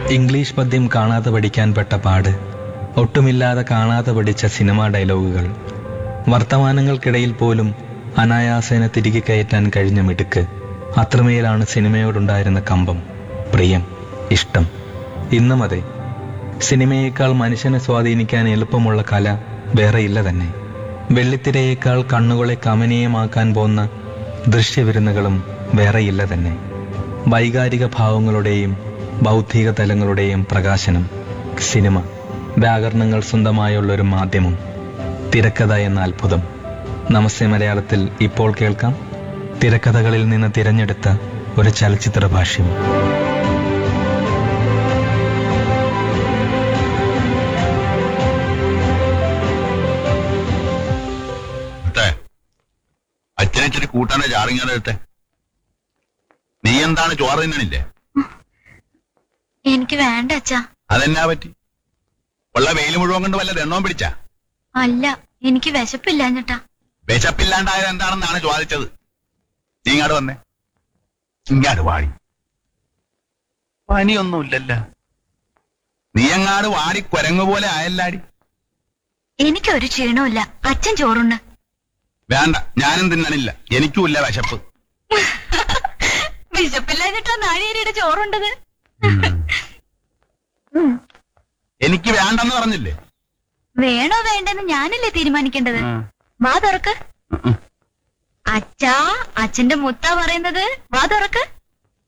English പദ്യം കാണാതെ പഠിക്കാൻ പെട്ട പാട് ഒട്ടുമില്ലാതെ കാണാതെ പഠിച്ച സിനിമാ ഡയലോഗുകൾ വർത്തമാനങ്ങൾക്കിടയിൽ പോലും അനായാസേന തിരികെ കയറ്റാൻ കഴിഞ്ഞ മിടുക്ക് അത്രമേലാണ് സിനിമയോടുണ്ടായിരുന്ന കമ്പം പ്രിയം ഇഷ്ടം ഇന്നും അതെ സിനിമയേക്കാൾ മനുഷ്യനെ സ്വാധീനിക്കാൻ എളുപ്പമുള്ള കല വേറെയില്ല തന്നെ വെള്ളിത്തിരയേക്കാൾ കണ്ണുകളെ കമനീയമാക്കാൻ പോന്ന ദൃശ്യവിരുന്നുകളും വേറെയില്ല തന്നെ വൈകാരിക ഭാവങ്ങളുടെയും ബൗദ്ധിക തലങ്ങളുടെയും പ്രകാശനം സിനിമ വ്യാകരണങ്ങൾ സ്വന്തമായുള്ള ഒരു മാധ്യമം തിരക്കഥ എന്ന അത്ഭുതം നമസ്തേ മലയാളത്തിൽ ഇപ്പോൾ കേൾക്കാം തിരക്കഥകളിൽ നിന്ന് തിരഞ്ഞെടുത്ത ഒരു ചലച്ചിത്ര ഭാഷ്യം എടുത്തേ അച്ഛനെ ഇച്ചിരി കൂട്ടാനെ ചാറിങ്ങനെ എടുത്തേ നീ എന്താണ് ചോറ് തിന്നണില്ലേ എനിക്ക് വേണ്ട അച്ഛാ അതെന്നാ പറ്റി ഉള്ള വെയിൽ മുഴുവൻ കൊണ്ട് വല്ല എണ്ണവും പിടിച്ച അല്ല എനിക്ക് വിശപ്പില്ലാഞ്ഞിട്ടാ വിശപ്പില്ലാണ്ടായത് എന്താണെന്നാണ് ചോദിച്ചത് നീ ഇങ്ങോട്ട് വന്നേ ഇങ്ങാട് വാടി പനിയൊന്നുമില്ലല്ല നീ എങ്ങാട് വാടി കുരങ്ങു പോലെ ആയല്ലാടി എനിക്കൊരു ക്ഷീണമില്ല അച്ഛൻ ചോറുണ്ട് വേണ്ട ഞാനും തിന്നണില്ല എനിക്കുമില്ല വിശപ്പ് വിശപ്പില്ലാഞ്ഞിട്ടാ നാഴിയേരിയുടെ ചോറുണ്ടത് എനിക്ക് വേണ്ടെന്ന് പറഞ്ഞില്ലേ വേണോ വേണ്ടെന്ന് ഞാനല്ലേ തീരുമാനിക്കേണ്ടത് വാ തുറക്ക് ഉം, ഉം. അച്ഛാ അച്ഛന്റെ മുത്ത പറയുന്നത് വാ തുറക്ക്